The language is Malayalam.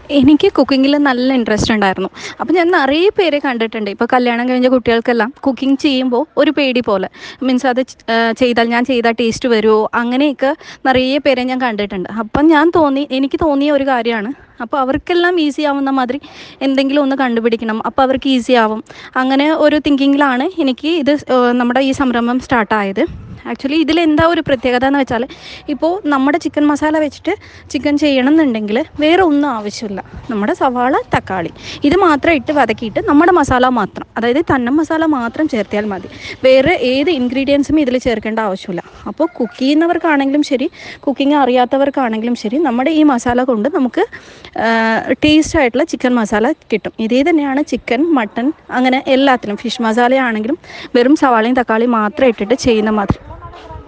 എനിക്ക് കുക്കിങ്ങിൽ നല്ല ഇൻട്രസ്റ്റ് ഉണ്ടായിരുന്നു അപ്പോൾ ഞാൻ നിറയെ പേരെ കണ്ടിട്ടുണ്ട് ഇപ്പോൾ കല്യാണം കഴിഞ്ഞ കുട്ടികൾക്കെല്ലാം കുക്കിംഗ് ചെയ്യുമ്പോൾ ഒരു പേടി പോലെ മീൻസ് അത് ച്- ആ, ചെയ്താൽ ഞാൻ ചെയ്താൽ ടേസ്റ്റ് വരുമോ അങ്ങനെയൊക്കെ നിറയെ പേരെ ഞാൻ കണ്ടിട്ടുണ്ട് അപ്പം ഞാൻ തോന്നി എനിക്ക് തോന്നിയ ഒരു കാര്യമാണ് അപ്പോൾ അവർക്കെല്ലാം ഈസി ആവുന്ന മാതിരി എന്തെങ്കിലും ഒന്ന് കണ്ടുപിടിക്കണം അപ്പോൾ അവർക്ക് ഈസി ആവും അങ്ങനെ ഒരു തിങ്കിങ്ങിലാണ് എനിക്ക് ഇത് ആ, നമ്മുടെ ഈ സംരംഭം സ്റ്റാർട്ടായത് ആക്ച്വലി ഇതിൽ എന്താ ഒരു പ്രത്യേകത എന്ന് വെച്ചാൽ ഇപ്പോൾ നമ്മുടെ ചിക്കൻ മസാല വെച്ചിട്ട് ചിക്കൻ ചെയ്യണം എന്നുണ്ടെങ്കിൽ വേറെ ഒന്നും ആവശ്യമില്ല നമ്മുടെ സവാള തക്കാളി ഇത് മാത്രം ഇട്ട് വതക്കിയിട്ട് നമ്മുടെ മസാല മാത്രം അതായത് തന്നം മസാല മാത്രം ചേർത്തിയാൽ മതി വേറെ ഏത് ഇൻഗ്രീഡിയൻസും ഇതിൽ ചേർക്കേണ്ട ആവശ്യമില്ല അപ്പോൾ കുക്ക് ചെയ്യുന്നവർക്കാണെങ്കിലും ശരി കുക്കിംഗ് അറിയാത്തവർക്കാണെങ്കിലും ശരി നമ്മുടെ ഈ മസാല കൊണ്ട് നമുക്ക് ടേസ്റ്റ് ആയിട്ടുള്ള ചിക്കൻ മസാല കിട്ടും ഇതേ തന്നെയാണ് ചിക്കൻ മട്ടൺ അങ്ങനെ എല്ലാത്തിനും ഫിഷ് മസാല ആണെങ്കിലും വെറും സവാളയും തക്കാളിയും മാത്രം ഇട്ടിട്ട് ചെയ്യുന്ന മാതിരി